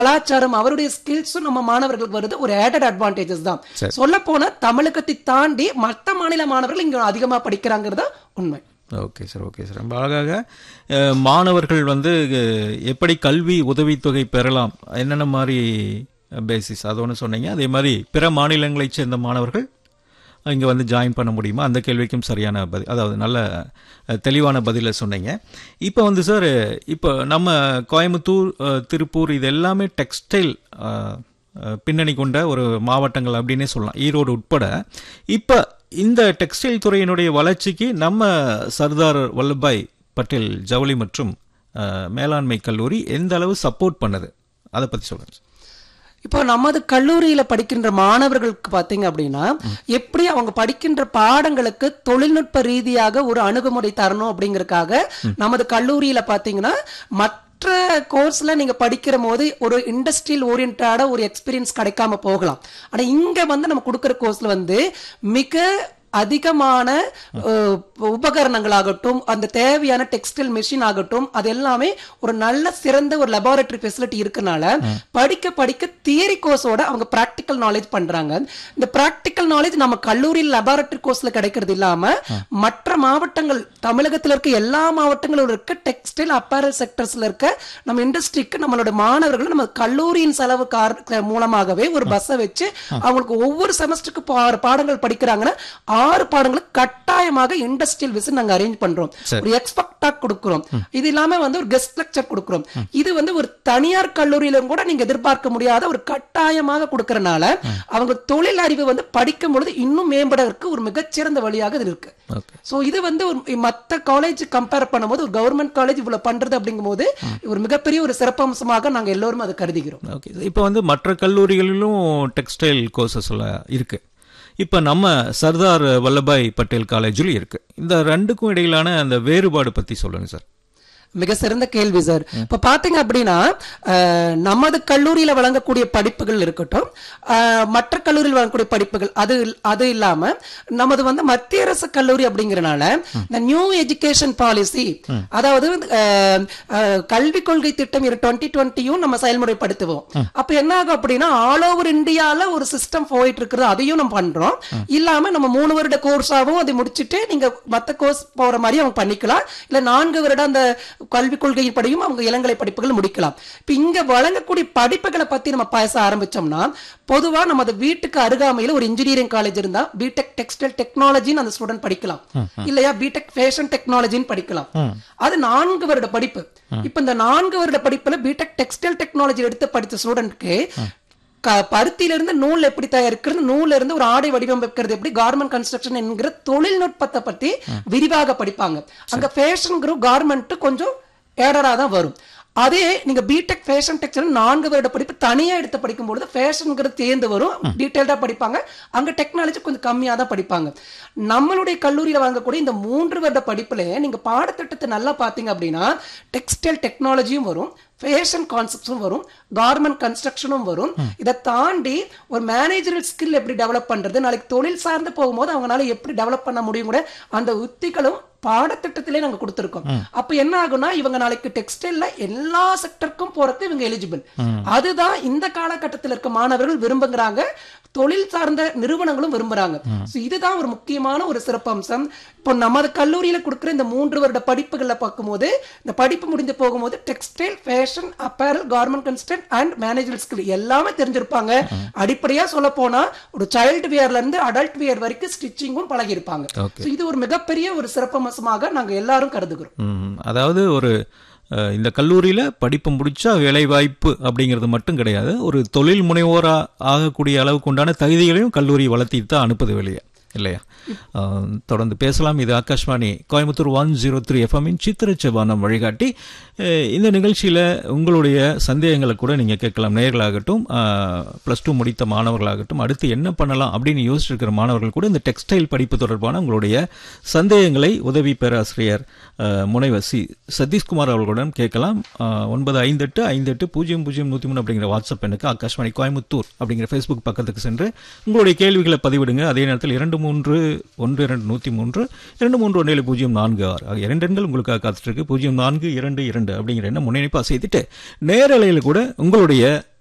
கலாச்சாரம் அவருடைய ஸ்கில்ஸும் நம்ம மாணவர்களுக்கு வருது ஒரு ஆடட் அட்வான்டேஜஸ் தான் சொல்ல போனா தமிழகத்தை தாண்டி மற்ற மாநில மாணவர்கள் இங்க அதிகமா படிக்கிறாங்கிறது உண்மை ஓகே சார் ஓகே சார் ரொம்ப அழகாக அஹ், மாணவர்கள் வந்து அஹ், எப்படி கல்வி உதவித்தொகை பெறலாம் என்னென்ன மாதிரி பேசிஸ் அது ஒன்று சொன்னீங்க அதே மாதிரி பிற மாநிலங்களைச் சேர்ந்த மாணவர்கள் இங்கே வந்து ஜாயின் பண்ண முடியுமா அந்த கேள்விக்கும் சரியான பதில் அதாவது நல்ல அஹ், தெளிவான பதிலை சொன்னீங்க இப்போ வந்து சார் இப்போ நம்ம கோயம்புத்தூர் அஹ், திருப்பூர் இது எல்லாமே டெக்ஸ்டைல் பின்னணி கொண்ட ஒரு மாவட்டங்கள் அப்படின்னே சொல்லலாம் ஈரோடு உட்பட இப்போ இந்த டெக்ஸ்டைல் துறையினுடைய வளர்ச்சிக்கு நம்ம சர்தார் வல்லபாய் பட்டேல் ஜவுளி மற்றும் அஹ், மேலாண்மை கல்லூரி எந்த அளவு சப்போர்ட் பண்ணுது அதை பற்றி சொல்லுங்க சார். இப்போ நமது கல்லூரியில படிக்கின்ற மாணவர்களுக்கு பாத்தீங்க அப்படின்னா எப்படி அவங்க படிக்கின்ற பாடங்களுக்கு தொழில்நுட்ப ரீதியாக ஒரு அணுகுமுறை தரணும் அப்படிங்கறதுக்காக நமது கல்லூரியில பாத்தீங்கன்னா மற்ற கோர்ஸ்ல நீங்க படிக்கிற போது ஒரு இண்டஸ்ட்ரியல் ஓரியன்டான ஒரு எக்ஸ்பீரியன்ஸ் கிடைக்காம போகலாம் ஆனா இங்க வந்து நம்ம கொடுக்கிற கோர்ஸ்ல வந்து மிக அதிகமான அஹ், உபகரணங்களாகட்டும் அந்த தேவையான டெக்ஸ்டைல் மெஷின் ஆகட்டும் அது எல்லாமே ஒரு நல்ல சிறந்த ஒரு லெபார்டரி ஃபெசிலிட்டி இருக்கனால படிக்க படிக்க தியரி கோர்ஸோட அவங்க பிராக்டிக்கல் நாலேஜ் பண்றாங்க இந்த பிராக்டிக்கல் நாலேஜ் நம்ம கல்லூரியில் லெபார்டரி கோர்ஸ்ல கிடைக்கிறது இல்லாம மற்ற மாவட்டங்கள் தமிழகத்துல இருக்க எல்லா மாவட்டங்களும் இருக்க டெக்ஸ்டைல் அப்பேரல் செக்டர்ஸ்ல இருக்க நம்ம இண்டஸ்ட்ரிக்கு நம்மளோட மாணவர்கள் நம்ம கல்லூரியின் செலவு கார் மூலமாகவே ஒரு பஸ்ஸை வச்சு அவங்களுக்கு ஒவ்வொரு செமஸ்டருக்கு பாடங்கள் படிக்கிறாங்கன்னா ஆறு பாடங்களை கட்டாயமாக இண்டஸ்ட்ரியல் விசிட் நாங்க அரேஞ்ச் பண்றோம் ஒரு எக்ஸ்பெக்ட் டாக் கொடுக்கிறோம் இது இல்லாம வந்து ஒரு கெஸ்ட் லெக்சர் கொடுக்கிறோம் இது வந்து ஒரு தனியார் கல்லூரியிலும் கூட நீங்க எதிர்பார்க்க முடியாத ஒரு கட்டாயமாக கொடுக்கறனால அவங்க தொழில் அறிவு வந்து படிக்கும் பொழுது இன்னும் மேம்படுறதுக்கு ஒரு மிகச்சிறந்த வழியாக இது இருக்கு ஓகே சோ இது வந்து ஒரு மத்த காலேஜ் கம்பேர் பண்ணும்போது ஒரு கவர்மெண்ட் காலேஜ் இவ்வளவு பண்றது அப்படிங்கும்போது ஒரு மிகப்பெரிய ஒரு சிறப்பம்சமாக நாங்க எல்லோரும் அதை கருதுகிறோம் ஓகே இப்போ வந்து மற்ற கல்லூரிகளிலும் டெக்ஸ்டைல் கோர்சஸ் எல்லாம் இருக்கு இப்போ நம்ம சர்தார் வல்லபாய் பட்டேல் காலேஜில் இருக்கு இந்த ரெண்டுக்கும் இடையிலான அந்த வேறுபாடு பற்றி சொல்லுங்க சார் மிக சிறந்த கேள்வி சார் இப்ப பாத்தீங்க அப்படின்னா அஹ், நமது கல்லூரியில வழங்கக்கூடிய படிப்புகள் இருக்கட்டும் அஹ், மற்ற கல்லூரியில் வழங்கக்கூடிய படிப்புகள் அது அது இல்லாம நமது வந்து மத்திய அரசு கல்லூரி அப்படிங்கறனால இந்த நியூ எஜுகேஷன் பாலிசி அதாவது அஹ், அஹ், கல்விக் கொள்கை திட்டம் டுவெண்ட்டி டுவெண்ட்டியும் நம்ம செயல்முறைப்படுத்துவோம் அப்ப என்ன ஆகும் அப்படின்னா ஆல் ஓவர் இந்தியால ஒரு சிஸ்டம் போயிட்டு இருக்குது அதையும் நம்ம பண்றோம் இல்லாம நம்ம மூணு வருட கோர்ஸாவும் அதை முடிச்சிட்டு நீங்க மத்த கோர்ஸ் போற மாதிரி அவங்க பண்ணிக்கலாம் இல்ல நான்கு வருடம் அந்த கல்விக் கொள்கையின் படியும் அவங்க இளங்கலை படிப்புகள் முடிக்கலாம் இப்ப இங்க வழங்கக்கூடிய படிப்புகளை பத்தி நம்ம பேச ஆரம்பிச்சோம்னா பொதுவா நமது வீட்டுக்கு அருகாமையில ஒரு இன்ஜினியரிங் காலேஜ் இருந்தா பிடெக் டெக்ஸ்டைல் டெக்னாலஜின்னு அந்த ஸ்டூடெண்ட் படிக்கலாம் இல்லையா பிடெக் ஃபேஷன் டெக்னாலஜின்னு படிக்கலாம் அது நான்கு வருட படிப்பு இப்ப இந்த நான்கு வருட படிப்புல பிடெக் டெக்ஸ்டைல் டெக்னாலஜி எடுத்து படித்த ஸ்டூடெண்ட்க்கு க- பருத்தியில இருந்து நூல் எப்படி தயாரிக்கிறது நூல்ல இருந்து ஒரு ஆடை வடிவமைக்கிறது எப்படி கார்மெண்ட் கன்ஸ்ட்ரக்ஷன் என்கிற தொழில்நுட்பத்தை பத்தி விரிவாக படிப்பாங்க அங்க ஃபேஷன் குரூப் கார்மெண்ட் கொஞ்சம் ஏடரா தான் வரும் அதே நீங்க பிடெக் ஃபேஷன் டெக்ஸ்டைல் நான்கு வருட படிப்பு தனியா எடுத்து படிக்கும் பொழுது ஃபேஷன்ங்கிறது தேர்ந்து வரும் டீடைல்டா படிப்பாங்க அங்க டெக்னாலஜி கொஞ்சம் கம்மியா தான் படிப்பாங்க நம்மளுடைய கல்லூரியில வாங்கக்கூடிய இந்த மூன்று வருட படிப்புல நீங்க பாடத்திட்டத்தை நல்லா பாத்தீங்க அப்படின்னா டெக்ஸ்டைல் டெக்னாலஜியும் வரும் ஃபேஷன் கான்செப்ட்ஸும் வரும் கார்மெண்ட் கன்ஸ்ட்ரக்ஷனும் வரும் இதை தாண்டி ஒரு மேனேஜரல் ஸ்கில் எப்படி டெவலப் பண்றது நாளைக்கு தொழில் சார்ந்து போகும்போது அவங்களால எப்படி டெவலப் பண்ண முடியும் கூட அந்த உத்திகளும் பாடத்திட்டத்திலே நாங்க கொடுத்திருக்கோம் அப்ப என்ன ஆகும்னா இவங்க நாளைக்கு டெக்ஸ்டைல்ல எல்லா செக்டருக்கும் போறதுக்கு இவங்க எலிஜிபிள் அதுதான் இந்த காலகட்டத்தில் இருக்க மாணவர்கள் விரும்புகிறாங்க தொழில் சார்ந்த நிறுவனங்களும் விரும்புறாங்க So இதுதான் ஒரு முக்கியமான ஒரு சிறப்பம்சம் இப்போ நமது கல்லூரியில கொடுக்குற இந்த மூன்று வருட படிப்புகள்ல பார்க்கும்போது இந்த படிப்பு முடிந்து போகும்போது textile fashion apparel garment consultant and manager skill எல்லாமே தெரிஞ்சிருப்பாங்க அடிப்படையா சொல்ல போனா ஒரு சைல்டு வியர்ல இருந்து அடல்ட் வியர் வரைக்கும் ஸ்டிச்சிங்கும் பழகியிருப்பாங்க Okay. So இது ஒரு மிகப்பெரிய ஒரு சிறப்பம்சமாக நாங்க எல்லாரும் கருதுகிறோம் ம், அதாவது ஒரு அஹ், இந்த கல்லூரியில் படிப்பு முடிச்சா வேலை வாய்ப்பு அப்படிங்கிறது மட்டும் கிடையாது ஒரு தொழில் முனைவோரா ஆகக்கூடிய அளவுக்கு உண்டான தகுதிகளையும் கல்லூரி வளர்த்திட்டு தான் அனுப்புது வெளியே இல்லையா அஹ், தொடர்ந்து பேசலாம் இது Akashvani Coimbatore one zero three எஃப்எம்மின் சித்திரச்சபானம் வழிகாட்டி அஹ், இந்த நிகழ்ச்சியில் உங்களுடைய சந்தேகங்களை கூட நீங்கள் கேட்கலாம் நேர்களாகட்டும் ப்ளஸ் டூ முடித்த மாணவர்களாகட்டும் அடுத்து என்ன பண்ணலாம் அப்படின்னு யோசிச்சிருக்கிற இருக்கிற மாணவர்கள் கூட இந்த டெக்ஸ்டைல் படிப்பு தொடர்பான உங்களுடைய சந்தேகங்களை உதவி பேராசிரியர் அஹ், முனைவர் சி சதீஷ்குமார் அவர்களுடன் கேட்கலாம் அஹ், ஒன்பது ஐந்தெட்டு ஐந்தெட்டு பூஜ்ஜியம் பூஜ்ஜியம் நூற்றி மூணு அப்படிங்கிற வாட்ஸ்அப் எண்ணுக்கு ஆகாஷ்வாணி கோயம்புத்தூர் அப்படிங்கிற ஃபேஸ்புக் பக்கத்துக்கு சென்று உங்களுடைய கேள்விகளை பதிவிடுங்க அதே நேரத்தில் இரண்டு மூன்று ஒன்று இரண்டு நூற்றி மூன்று இரண்டு மூன்று ஒன்று ஏழு பூஜ்ஜியம் நான்கு ஆறு ஆகிய இரண்டு எண்கள் உங்களுக்காக காத்துட்டு இருக்கு பூஜ்ஜியம் நான்கு இரண்டு இரண்டு அப்படிங்கிற எண்ணம் முன்னிணைப்பாக செய்துட்டு நேரலையில் கூட உங்களுடைய